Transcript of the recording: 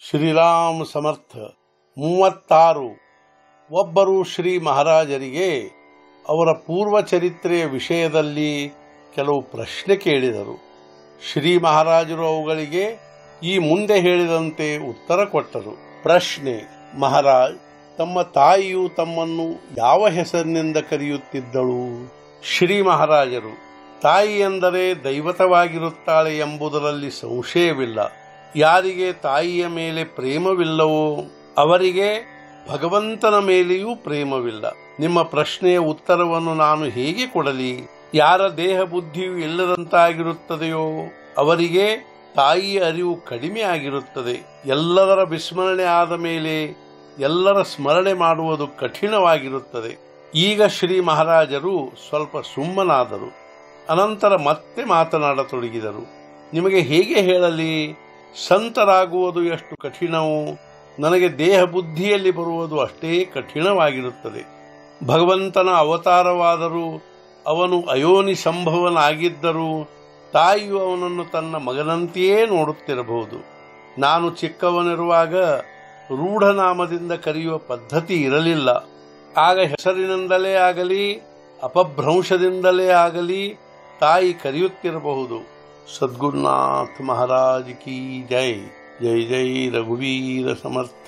ಶ್ರೀರಾಮ್ ಸಮರ್ಥ ಮೂವತ್ತಾರು ಒಬ್ಬರು ಶ್ರೀ ಮಹಾರಾಜರಿಗೆ ಅವರ ಪೂರ್ವ ಚರಿತ್ರೆಯ ವಿಷಯದಲ್ಲಿ ಕೆಲವು ಪ್ರಶ್ನೆ ಕೇಳಿದರು ಶ್ರೀ ಮಹಾರಾಜರು ಅವುಗಳಿಗೆ ಈ ಮುಂದೆ ಹೇಳಿದಂತೆ ಉತ್ತರ ಕೊಟ್ಟರು ಪ್ರಶ್ನೆ ಮಹಾರಾಜ್ ತಮ್ಮ ತಾಯಿಯು ತಮ್ಮನ್ನು ಯಾವ ಹೆಸರಿನಿಂದ ಕರೆಯುತ್ತಿದ್ದಳು ಶ್ರೀ ಮಹಾರಾಜರು ತಾಯಿ ಎಂದರೆ ದೈವತವಾಗಿರುತ್ತಾಳೆ ಎಂಬುದರಲ್ಲಿ ಸಂಶಯವಿಲ್ಲ ಯಾರಿಗೆ ತಾಯಿಯ ಮೇಲೆ ಪ್ರೇಮವಿಲ್ಲವೋ ಅವರಿಗೆ ಭಗವಂತನ ಮೇಲೆಯೂ ಪ್ರೇಮವಿಲ್ಲ ನಿಮ್ಮ ಪ್ರಶ್ನೆಯ ಉತ್ತರವನ್ನು ನಾನು ಹೇಗೆ ಕೊಡಲಿ ಯಾರ ದೇಹ ಬುದ್ಧಿಯು ಇಲ್ಲದಂತಾಗಿರುತ್ತದೆಯೋ ಅವರಿಗೆ ತಾಯಿಯ ಅರಿವು ಕಡಿಮೆ ಆಗಿರುತ್ತದೆ ಎಲ್ಲದರ ವಿಸ್ಮರಣೆ ಆದ ಮೇಲೆ ಎಲ್ಲರ ಸ್ಮರಣೆ ಮಾಡುವುದು ಕಠಿಣವಾಗಿರುತ್ತದೆ ಈಗ ಶ್ರೀ ಮಹಾರಾಜರು ಸ್ವಲ್ಪ ಸುಮ್ಮನಾದರು ಅನಂತರ ಮತ್ತೆ ಮಾತನಾಡತೊಡಗಿದರು ನಿಮಗೆ ಹೇಗೆ ಹೇಳಲಿ ಸಂತರಾಗುವುದು ಎಷ್ಟು ಕಠಿಣವೋ ನನಗೆ ದೇಹ ಬುದ್ಧಿಯಲ್ಲಿ ಬರುವುದು ಅಷ್ಟೇ ಕಠಿಣವಾಗಿರುತ್ತದೆ ಭಗವಂತನ ಅವತಾರವಾದರೂ ಅವನು ಅಯೋನಿ ಸಂಭವನಾಗಿದ್ದರೂ ತಾಯಿಯು ಅವನನ್ನು ತನ್ನ ಮಗನಂತೆಯೇ ನೋಡುತ್ತಿರಬಹುದು ನಾನು ಚಿಕ್ಕವನಿರುವಾಗ ರೂಢನಾಮದಿಂದ ಕರೆಯುವ ಪದ್ಧತಿ ಇರಲಿಲ್ಲ ಆಗ ಹೆಸರಿನಿಂದಲೇ ಆಗಲಿ ಅಪಭ್ರಂಶದಿಂದಲೇ ಆಗಲಿ ತಾಯಿ ಕರೆಯುತ್ತಿರಬಹುದು ಸದ್ಗುರುನಾಥ ಮಹಾರಾಜ್ ಕಿ ಜೈ ಜೈ ಜೈ ರಘುವೀರ ಸಮರ್ಥ